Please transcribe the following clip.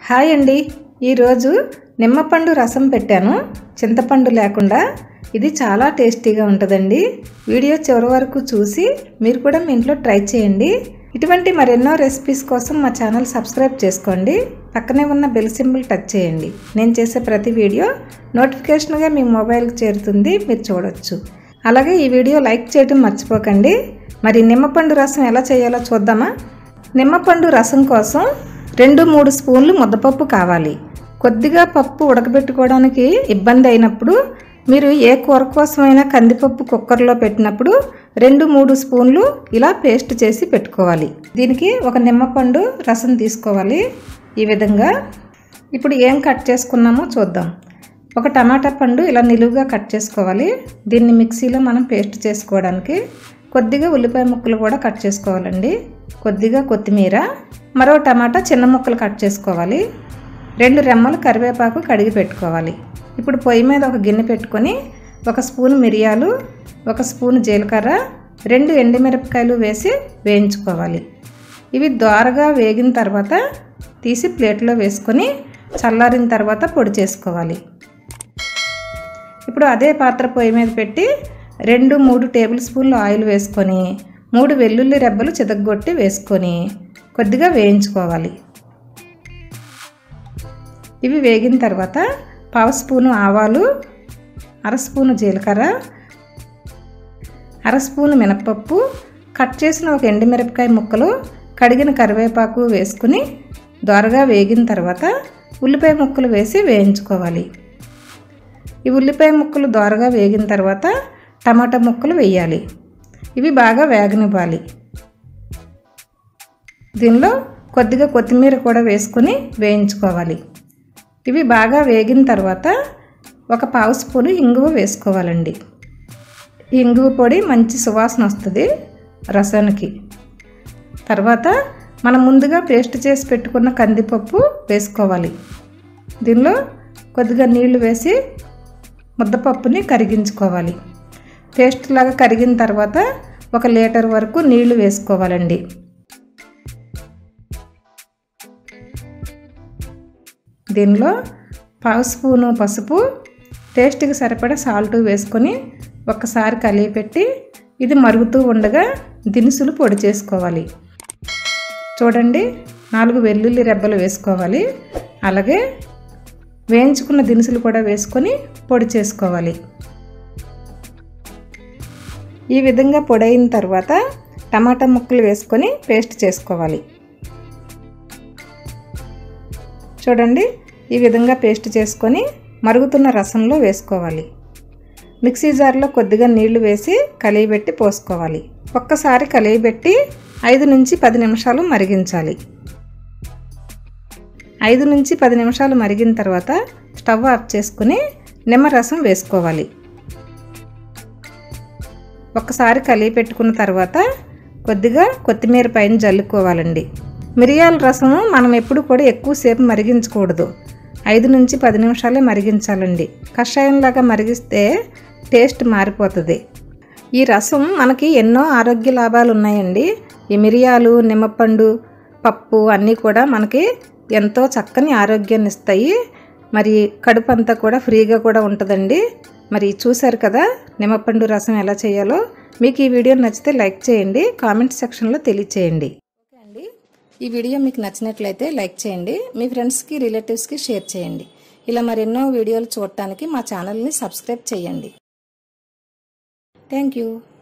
hi అండి ఈరోజు నిమ్మపండు రసం పెట్టాను చింతపండు లేకుండా ఇది చాలా టేస్టీగా ఉంటుందండి వీడియో చివరి వరకు చూసి మీరు కూడా మీ ఇంట్లో ట్రై చేయండి ఇటువంటి మరెన్నో రెసిపీస్ కోసం మా ఛానల్ సబ్స్క్రైబ్ చేసుకోండి పక్కనే ఉన్న బెల్ సింబల్ టచ్ చేయండి నేను చేసే ప్రతి వీడియో నోటిఫికేషన్గా మీ మొబైల్కి చేరుతుంది మీరు చూడొచ్చు అలాగే ఈ వీడియో లైక్ చేయడం మర్చిపోకండి మరి నిమ్మపండు రసం ఎలా చేయాలో చూద్దామా నిమ్మపండు రసం కోసం రెండు మూడు స్పూన్లు ముద్దపప్పు కావాలి కొద్దిగా పప్పు ఉడకబెట్టుకోవడానికి ఇబ్బంది అయినప్పుడు మీరు ఏ కూర కోసమైనా కందిపప్పు కుక్కర్లో పెట్టినప్పుడు రెండు మూడు స్పూన్లు ఇలా పేస్ట్ చేసి పెట్టుకోవాలి దీనికి ఒక నిమ్మపండు రసం తీసుకోవాలి ఈ విధంగా ఇప్పుడు ఏం కట్ చేసుకున్నామో చూద్దాం ఒక టమాటా పండు ఇలా నిలువుగా కట్ చేసుకోవాలి దీన్ని మిక్సీలో మనం పేస్ట్ చేసుకోవడానికి కొద్దిగా ఉల్లిపాయ ముక్కలు కూడా కట్ చేసుకోవాలండి కొద్దిగా కొత్తిమీర మరో టమాటా చిన్న ముక్కలు కట్ చేసుకోవాలి రెండు రెమ్మలు కరివేపాకు కడిగి పెట్టుకోవాలి ఇప్పుడు పొయ్యి మీద ఒక గిన్నె పెట్టుకొని ఒక స్పూన్ మిరియాలు ఒక స్పూన్ జీలకర్ర రెండు ఎండుమిరపకాయలు వేసి వేయించుకోవాలి ఇవి దోరగా వేగిన తర్వాత తీసి ప్లేట్లో వేసుకొని చల్లారిన తర్వాత పొడి చేసుకోవాలి ఇప్పుడు అదే పాత్ర పొయ్యి మీద పెట్టి రెండు మూడు టేబుల్ స్పూన్లు ఆయిల్ వేసుకొని మూడు వెల్లుల్లి రెబ్బలు చితగ్గొట్టి వేసుకొని కొద్దిగా వేయించుకోవాలి ఇవి వేగిన తర్వాత పావు స్పూను ఆవాలు అర స్పూను జీలకర్ర అర స్పూను మినపప్పు కట్ చేసిన ఒక ఎండుమిరపకాయ ముక్కలు కడిగిన కరివేపాకు వేసుకుని దోరగా వేగిన తర్వాత ఉల్లిపాయ ముక్కలు వేసి వేయించుకోవాలి ఈ ఉల్లిపాయ ముక్కలు దోరగా వేగిన తర్వాత టమాటా ముక్కలు వేయాలి ఇవి బాగా వేగనివ్వాలి దీనిలో కొద్దిగా కొత్తిమీర కూడా వేసుకొని వేయించుకోవాలి ఇవి బాగా వేగిన తర్వాత ఒక పావు స్పూను ఇంగువ వేసుకోవాలండి ఈ ఇంగువ పొడి మంచి సువాసన వస్తుంది రసానికి తర్వాత మనం ముందుగా పేస్ట్ చేసి పెట్టుకున్న కందిపప్పు వేసుకోవాలి దీనిలో కొద్దిగా నీళ్లు వేసి ముద్దపప్పుని కరిగించుకోవాలి పేస్ట్ లాగా కరిగిన తర్వాత ఒక లీటర్ వరకు నీళ్లు వేసుకోవాలండి దీనిలో పావు స్పూను పసుపు టేస్ట్కి సరిపడా సాల్ట్ వేసుకొని ఒక్కసారి కలిపెట్టి ఇది మరుగుతూ ఉండగా దినుసులు పొడి చేసుకోవాలి చూడండి నాలుగు వెల్లుల్లి రెబ్బలు వేసుకోవాలి అలాగే వేయించుకున్న దినుసులు కూడా వేసుకొని పొడి చేసుకోవాలి ఈ విధంగా పొడైన తర్వాత టమాటా ముక్కలు వేసుకొని పేస్ట్ చేసుకోవాలి చూడండి ఈ విధంగా పేస్ట్ చేసుకొని మరుగుతున్న రసంలో వేసుకోవాలి మిక్సీ జార్లో కొద్దిగా నీళ్లు వేసి కలియబెట్టి పోసుకోవాలి ఒక్కసారి కలియబెట్టి ఐదు నుంచి పది నిమిషాలు మరిగించాలి ఐదు నుంచి పది నిమిషాలు మరిగిన తర్వాత స్టవ్ ఆఫ్ చేసుకుని నిమ్మరసం వేసుకోవాలి ఒక్కసారి కలిగి పెట్టుకున్న తర్వాత కొద్దిగా కొత్తిమీర పైన జల్లుకోవాలండి మిరియాల రసము మనం ఎప్పుడు కూడా ఎక్కువసేపు మరిగించకూడదు ఐదు నుంచి పది నిమిషాలే మరిగించాలండి కషాయంలాగా మరిగిస్తే టేస్ట్ మారిపోతుంది ఈ రసం మనకి ఎన్నో ఆరోగ్య లాభాలు ఉన్నాయండి ఈ మిరియాలు నిమ్మపండు పప్పు అన్నీ కూడా మనకి ఎంతో చక్కని ఆరోగ్యాన్ని ఇస్తాయి మరి కడుపు అంతా కూడా ఫ్రీగా కూడా ఉంటుందండి మరి చూశారు కదా నిమ్మపండు రసం ఎలా చేయాలో మీకు ఈ వీడియో నచ్చితే లైక్ చేయండి కామెంట్ సెక్షన్లో తెలియచేయండి ఓకే అండి ఈ వీడియో మీకు నచ్చినట్లయితే లైక్ చేయండి మీ ఫ్రెండ్స్కి రిలేటివ్స్కి షేర్ చేయండి ఇలా మరెన్నో వీడియోలు చూడటానికి మా ఛానల్ని సబ్స్క్రైబ్ చేయండి థ్యాంక్ యూ